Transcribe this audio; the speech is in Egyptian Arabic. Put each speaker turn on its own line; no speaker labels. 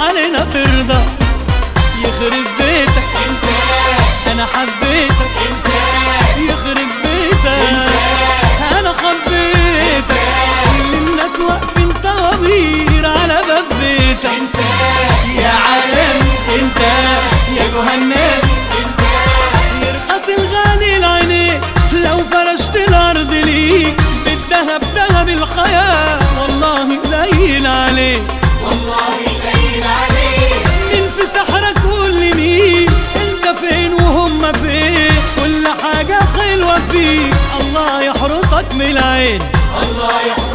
علينا ترضى يخرب بيتك
انت
انا حبيتك
انت
يخرب بيتك انا خبيتك كل الناس واقفين طوابير على باب بيتك
انت
يا عالم انت يا جهنم يرخص الغالي لعينيك لو فرشت الارض ليك بالذهب ذهب الحياه والله قليل عليك
والله قليل عليك
مين في سحرك قول لي مين انت فين وهم فين كل حاجه حلوه فيك الله يحرسك من العين
الله يحفظك